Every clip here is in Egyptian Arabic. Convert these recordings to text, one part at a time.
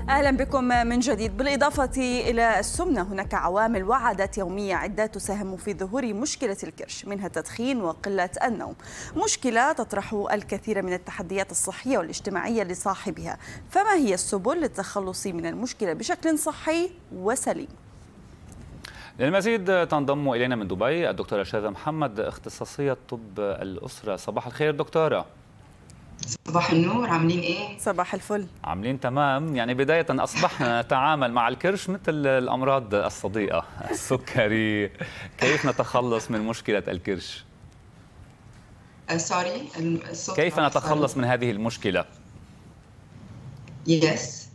اهلا بكم من جديد بالاضافه الى السمنه هناك عوامل وعدت يوميه عده تساهم في ظهور مشكله الكرش منها التدخين وقله النوم مشكله تطرح الكثير من التحديات الصحيه والاجتماعيه لصاحبها فما هي السبل للتخلص من المشكله بشكل صحي وسليم للمزيد تنضم الينا من دبي الدكتوره شاذة محمد اختصاصيه طب الاسره صباح الخير دكتوره صباح النور عاملين ايه؟ صباح الفل عاملين تمام يعني بداية أصبحنا نتعامل مع الكرش مثل الأمراض الصديقة السكري كيف نتخلص من مشكلة الكرش؟ سوري uh, كيف نتخلص من هذه المشكلة؟ يس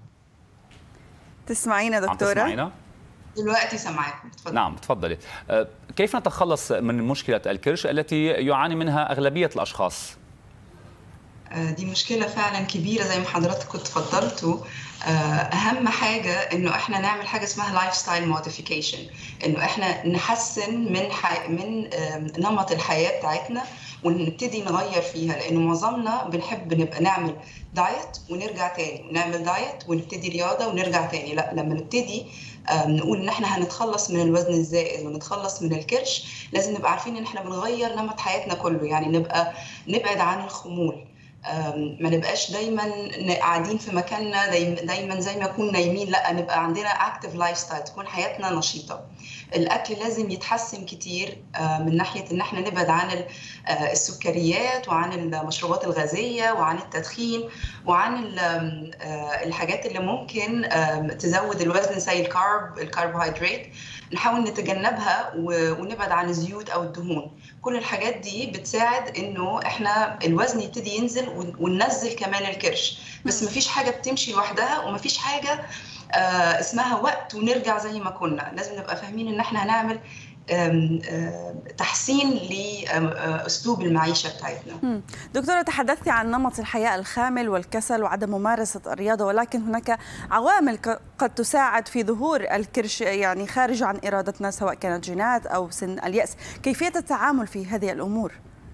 تسمعينا دكتورة؟ تسمعينا؟ دلوقتي سامعاكم تفضل. نعم تفضلي uh, كيف نتخلص من مشكلة الكرش التي يعاني منها أغلبية الأشخاص؟ آه، دي مشكله فعلا كبيره زي ما حضراتكم اتفضلتوا آه، اهم حاجه انه احنا نعمل حاجه اسمها لايف ستايل موديفيكيشن انه احنا نحسن من حي... من نمط الحياه بتاعتنا ونبتدي نغير فيها لانه معظمنا بنحب نبقى نعمل دايت ونرجع تاني ونعمل دايت ونبتدي رياضه ونرجع تاني لا لما نبتدي نقول ان احنا هنتخلص من الوزن الزائد ونتخلص من الكرش لازم نبقى عارفين ان احنا بنغير نمط حياتنا كله يعني نبقى نبعد عن الخمول ما نبقاش دايما قاعدين في مكاننا دايما زي ما نكون نايمين لا نبقى عندنا اكتف لايف ستايل تكون حياتنا نشيطه الاكل لازم يتحسن كتير من ناحيه ان احنا نبعد عن السكريات وعن المشروبات الغازيه وعن التدخين وعن الحاجات اللي ممكن تزود الوزن زي الكارب الكربوهيدرات نحاول نتجنبها ونبعد عن الزيوت او الدهون كل الحاجات دي بتساعد انه احنا الوزن يبتدي ينزل وننزل كمان الكرش بس مفيش حاجه بتمشي لوحدها ومفيش حاجه آه اسمها وقت ونرجع زي ما كنا لازم نبقى فاهمين ان احنا هنعمل تحسين لاسلوب المعيشه بتاعتنا. دكتوره تحدثتي عن نمط الحياه الخامل والكسل وعدم ممارسه الرياضه ولكن هناك عوامل قد تساعد في ظهور الكرش يعني خارج عن ارادتنا سواء كانت جينات او سن الياس، كيفيه التعامل في هذه الامور؟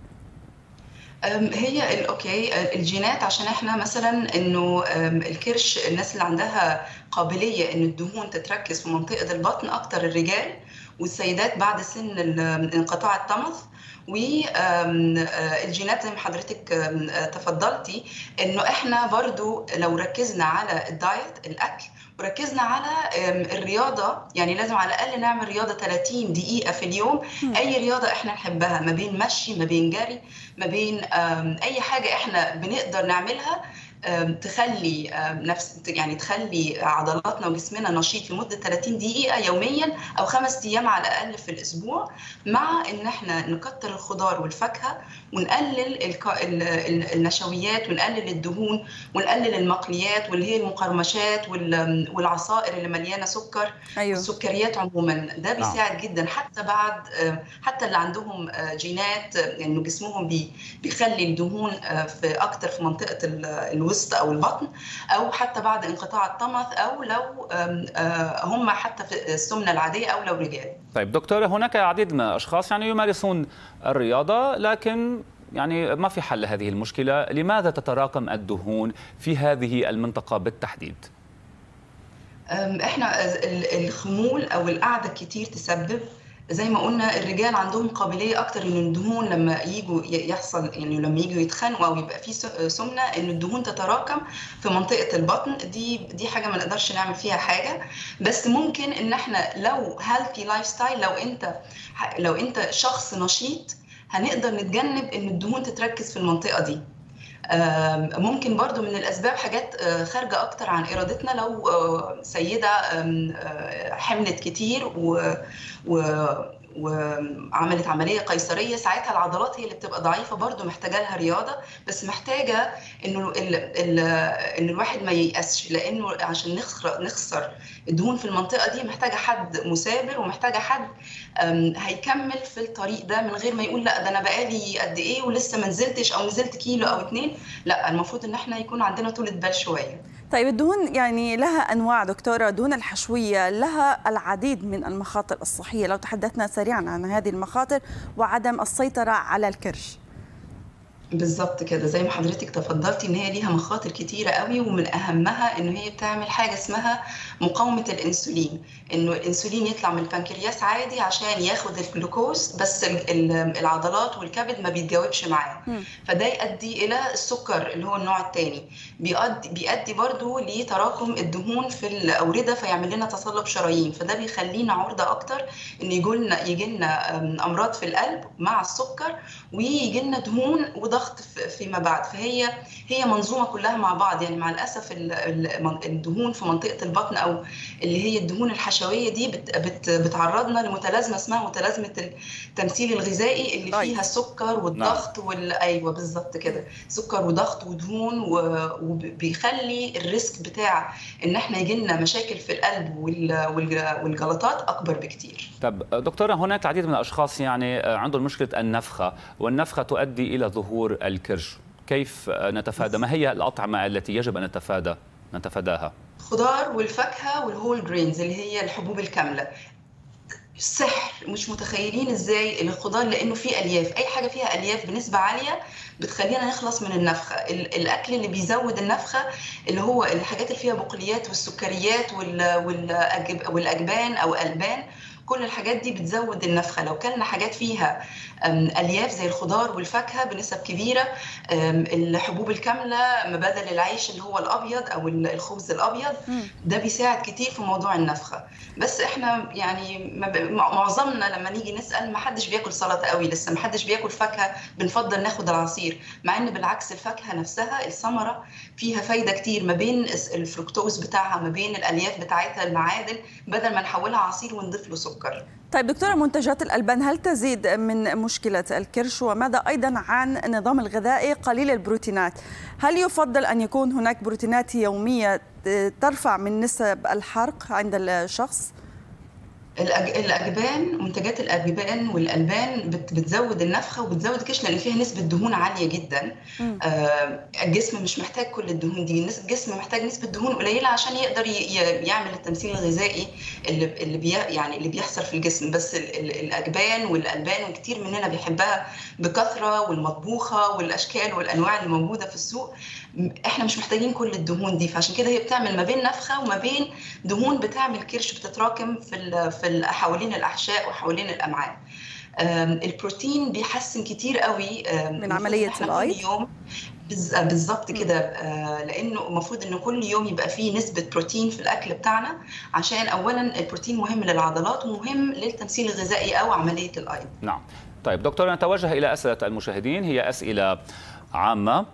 هي اوكي الجينات عشان احنا مثلا انه الكرش الناس اللي عندها قابليه ان الدهون تتركز في منطقه البطن اكتر الرجال والسيدات بعد سن انقطاع الطمث والجينات زي ما حضرتك تفضلتي انه احنا برضو لو ركزنا على الدايت الاكل وركزنا على الرياضه يعني لازم على الاقل نعمل رياضه 30 دقيقه في اليوم اي رياضه احنا نحبها ما بين مشي ما بين جري ما بين اي حاجه احنا بنقدر نعملها تخلي نفس يعني تخلي عضلاتنا وجسمنا نشيط لمده 30 دقيقه يوميا او خمس ايام على الاقل في الاسبوع مع ان احنا نكتر الخضار والفاكهه ونقلل النشويات ونقلل الدهون ونقلل المقليات واللي هي المقرمشات والعصائر اللي مليانه سكر أيوه. السكريات عموما ده بيساعد جدا حتى بعد حتى اللي عندهم جينات انه يعني جسمهم بيخلي الدهون في اكتر في منطقه الوسط او البطن او حتى بعد انقطاع الطمث او لو هم حتى في السمنه العاديه او لو رجال طيب دكتوره هناك العديد من الاشخاص يعني يمارسون الرياضه لكن يعني ما في حل لهذه المشكله لماذا تتراكم الدهون في هذه المنطقه بالتحديد احنا الخمول او القعده كتير تسبب زي ما قلنا الرجال عندهم قابليه اكتر ان الدهون لما يجوا يحصل يعني لما يجوا يتخانقوا او يبقى في سمنه ان الدهون تتراكم في منطقه البطن دي دي حاجه ما نقدرش نعمل فيها حاجه بس ممكن ان احنا لو هيلثي لايف ستايل لو انت لو انت شخص نشيط هنقدر نتجنب ان الدهون تتركز في المنطقه دي ممكن برضو من الأسباب حاجات خارجة أكتر عن إرادتنا لو سيدة حملت كتير و, و وعملت عمليه قيصريه ساعتها العضلات هي اللي بتبقى ضعيفه برضو محتاجه لها رياضه بس محتاجه انه ال ال ان الواحد ما ييأسش لانه عشان نخسر نخسر الدهون في المنطقه دي محتاجه حد مثابر ومحتاجه حد هيكمل في الطريق ده من غير ما يقول لا ده انا بقالي قد ايه ولسه ما نزلتش او نزلت كيلو او اتنين لا المفروض ان احنا يكون عندنا طولة بال شويه طيب الدهون يعني لها انواع دكتوره الدهون الحشويه لها العديد من المخاطر الصحيه لو تحدثنا سريعا عن هذه المخاطر وعدم السيطره على الكرش بالظبط كده زي ما حضرتك تفضلتي ان هي ليها مخاطر كتيره قوي ومن اهمها ان هي بتعمل حاجه اسمها مقاومه الانسولين انه الانسولين يطلع من البنكرياس عادي عشان ياخد الجلوكوز بس العضلات والكبد ما بيتجاوبش معاه فده يؤدي الى السكر اللي هو النوع الثاني بيؤدي بيؤدي برضه لتراكم الدهون في الاورده فيعمل لنا تصلب شرايين فده بيخلينا عرضه اكتر ان يجي لنا يجي لنا امراض في القلب مع السكر ويجي لنا دهون وضغط فيما بعد فهي هي منظومه كلها مع بعض يعني مع الاسف الدهون في منطقه البطن او اللي هي الدهون الحشويه دي بت بت بتعرضنا لمتلازمه اسمها متلازمه التمثيل الغذائي اللي فيها السكر والضغط نعم. وال ايوه بالظبط كده سكر وضغط ودهون وبيخلي الريسك بتاع ان احنا يجي لنا مشاكل في القلب والجلطات اكبر بكتير طب دكتوره هناك العديد من الاشخاص يعني عندهم مشكله النفخه والنفخه تؤدي الى ظهور الكرش كيف نتفادى ما هي الأطعمة التي يجب أن نتفادى نتفاداها الخضار والفاكهة والهول جرينز اللي هي الحبوب الكاملة سحر مش متخيلين ازاي الخضار لانه فيه الياف اي حاجه فيها الياف بنسبه عاليه بتخلينا نخلص من النفخه الاكل اللي بيزود النفخه اللي هو الحاجات اللي فيها بقوليات والسكريات والاجبان او البان كل الحاجات دي بتزود النفخه لو كلنا حاجات فيها الياف زي الخضار والفاكهه بنسب كبيره الحبوب الكامله ما بدل العيش اللي هو الابيض او الخبز الابيض ده بيساعد كتير في موضوع النفخه بس احنا يعني معظمنا لما نيجي نسال ما حدش بياكل سلطه قوي لسه ما حدش بياكل فاكهه بنفضل ناخد العصير مع ان بالعكس الفاكهه نفسها الثمره فيها فايده كتير ما بين الفركتوز بتاعها ما بين الالياف بتاعتها المعادن بدل ما نحولها عصير ونضيف له سكر طيب دكتورة منتجات الألبان هل تزيد من مشكلة الكرش وماذا أيضا عن النظام الغذائي قليل البروتينات هل يفضل أن يكون هناك بروتينات يومية ترفع من نسب الحرق عند الشخص؟ الاجبان منتجات الاجبان والالبان بتزود النفخه وبتزود الكش لان فيها نسبه دهون عاليه جدا آه الجسم مش محتاج كل الدهون دي الجسم محتاج نسبه دهون قليله عشان يقدر يعمل التمثيل الغذائي اللي اللي بي يعني اللي بيحصل في الجسم بس الاجبان والالبان وكتير مننا بيحبها بكثره والمطبوخه والاشكال والانواع اللي موجوده في السوق احنا مش محتاجين كل الدهون دي فعشان كده هي بتعمل ما بين نفخه وما بين دهون بتعمل كرش بتتراكم في في حوالين الاحشاء وحوالين الامعاء البروتين بيحسن كتير قوي من عمليه الايض يوم بالظبط كده لانه المفروض انه كل يوم يبقى فيه نسبه بروتين في الاكل بتاعنا عشان اولا البروتين مهم للعضلات ومهم للتمثيل الغذائي او عمليه الايض نعم طيب دكتور نتوجه الى اسئله المشاهدين هي اسئله عامه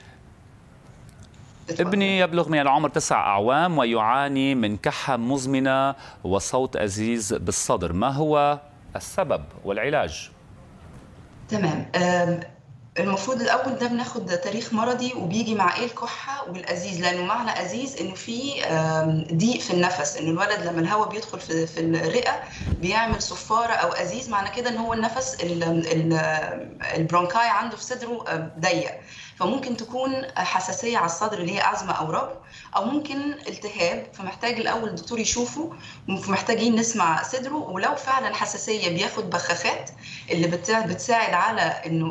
ابني يبلغ من العمر تسع أعوام ويعاني من كحة مزمنة وصوت أزيز بالصدر ما هو السبب والعلاج؟ تمام المفروض الاول ده بناخد تاريخ مرضي وبيجي مع ايه الكحه والازيز لانه معنى ازيز انه في ضيق في النفس انه الولد لما الهواء بيدخل في في الرئه بيعمل صفاره او ازيز معنى كده ان هو النفس البرونكاي عنده في صدره ضيق فممكن تكون حساسيه على الصدر اللي هي ازمه او ربو او ممكن التهاب فمحتاج الاول الدكتور يشوفه ومحتاجين نسمع صدره ولو فعلا حساسيه بياخد بخاخات اللي بتساعد على انه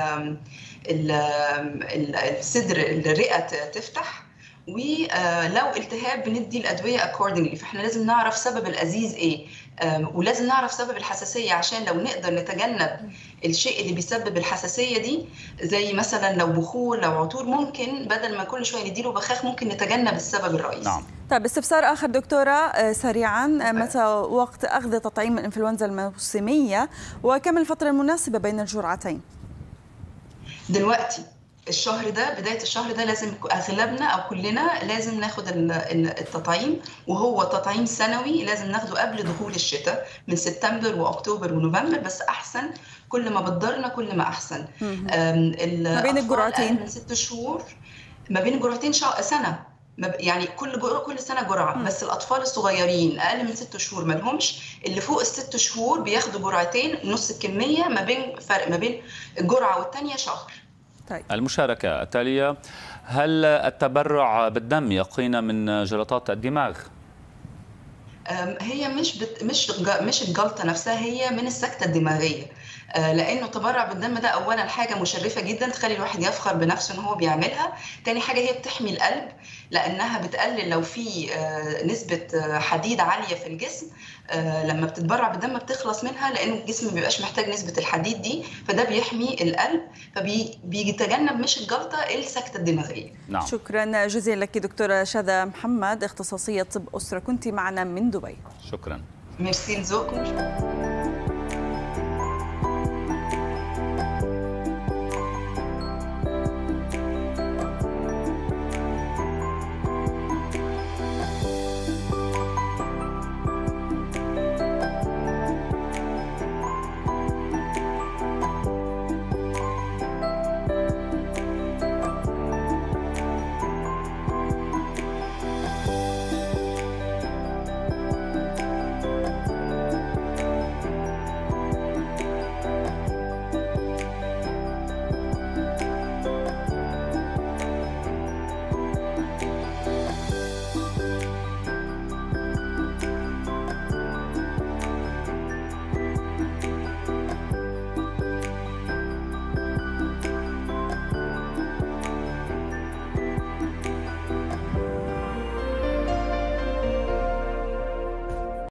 الصدر الرئه تفتح ولو التهاب بندي الادويه اكوردنجلي فاحنا لازم نعرف سبب الازيز ايه ولازم نعرف سبب الحساسيه عشان لو نقدر نتجنب الشيء اللي بيسبب الحساسيه دي زي مثلا لو بخور لو عطور ممكن بدل ما كل شويه نديله بخاخ ممكن نتجنب السبب الرئيسي نعم. طيب استفسار اخر دكتوره سريعا متى وقت اخذ تطعيم الانفلونزا الموسميه وكم الفتره المناسبه بين الجرعتين دلوقتي الشهر ده بدايه الشهر ده لازم اغلبنا او كلنا لازم ناخد التطعيم وهو تطعيم سنوي لازم ناخده قبل دخول الشتاء من سبتمبر واكتوبر ونوفمبر بس احسن كل ما بدرنا كل ما احسن ما بين الجرعتين من ست شهور ما بين الجرعتين سنه يعني كل جرعة كل سنه جرعه م. بس الاطفال الصغيرين اقل من ست شهور ما لهمش اللي فوق الست شهور بياخدوا جرعتين نص الكميه ما بين فرق ما بين الجرعه والثانيه شهر طيب. المشاركة التالية هل التبرع بالدم يقينا من جلطات الدماغ؟ هي مش بت... مش مش الجلطه نفسها هي من السكته الدماغيه لانه التبرع بالدم ده اولا حاجه مشرفه جدا تخلي الواحد يفخر بنفسه ان هو بيعملها تاني حاجه هي بتحمي القلب لانها بتقلل لو في نسبه حديد عاليه في الجسم لما بتتبرع بالدم بتخلص منها لانه الجسم ما بيبقاش محتاج نسبه الحديد دي فده بيحمي القلب فبيتجنب مش الجلطه السكته الدماغيه نعم. شكرا جزيلا لك دكتوره شذا محمد اختصاصيه طب اسره كنت معنا من دبي شكرا ميرسي لذوقكم